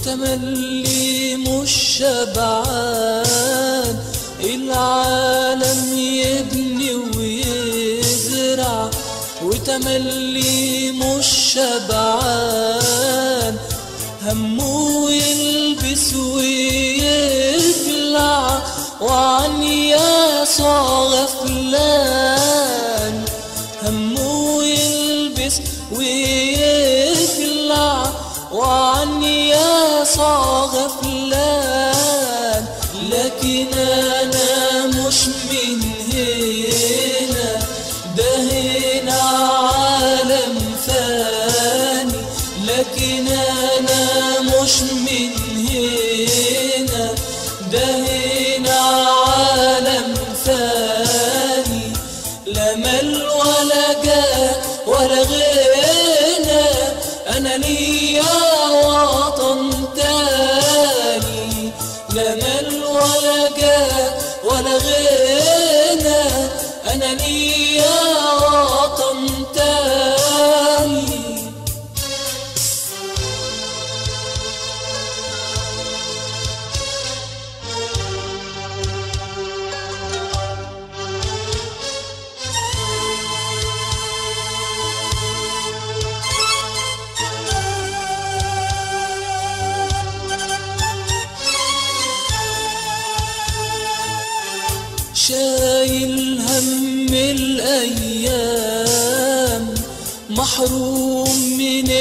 وتملي مش شبعان العالم يبني ويزرع وتملي مش شبعان همه يلبس ويبلع وعن يسوع غفلان همه يلبس ويبلع وعن يسوع غفلان لكن انا مش من هنا ده هنا عالم فاني لكن انا مش من هنا ده هنا عالم فاني لا مال ولا جاه ولا غنى انا ليا وطن تاني لا مال ولا جاه ولا غنى انا ليا وطن تاني شايل هم الأيام محروم من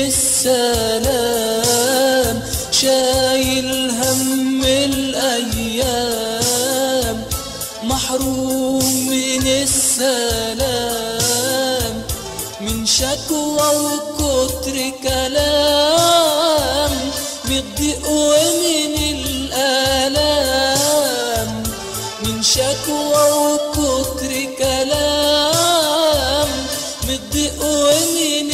السلام شايل هم الأيام محروم من السلام من شكوى وكتر كلام من الضيق ومن الآلام من شكوى وكتر كلام من الضيق ومن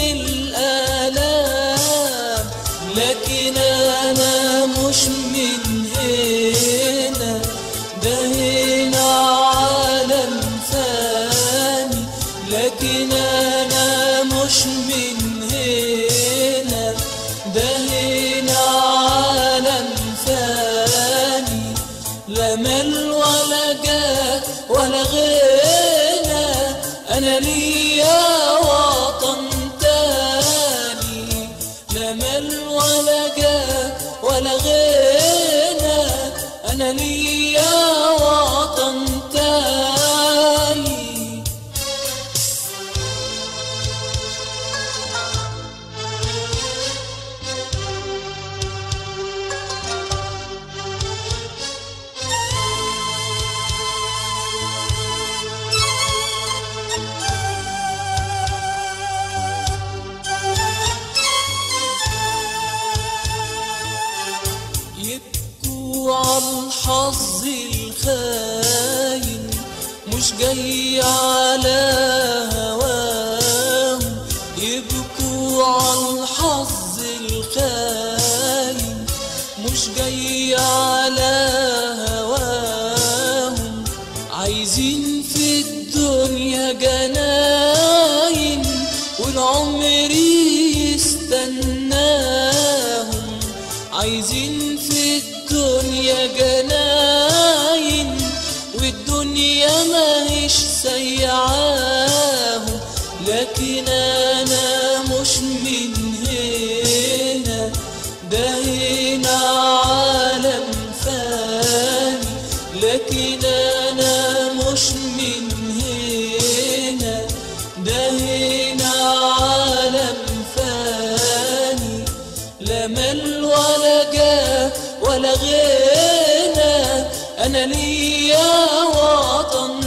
الآلام لكن أنا مش من هنا ده هنا عالم فاني لكن أنا مش من هنا ده هنا عالم فاني لا مال ولا جاه ولا غنى انا ليا وطن تاني لا مال ولا جاه ولا غنى انا ليا وطن تاني يبكوا عالحظ الخاين مش جاي على هواهم يبكوا عالحظ الخاين مش جاي على هواهم عايزين في الدنيا جناين والعمر يستناهم عايزين في الدنيا جناين والدنيا ماهيش سيعاهم لكن انا مش من هنا ده هنا عالم فاني لكن انا مش من هنا ده هنا عالم فاني لا مال ولا جاه ولا غنى انا ليا وطن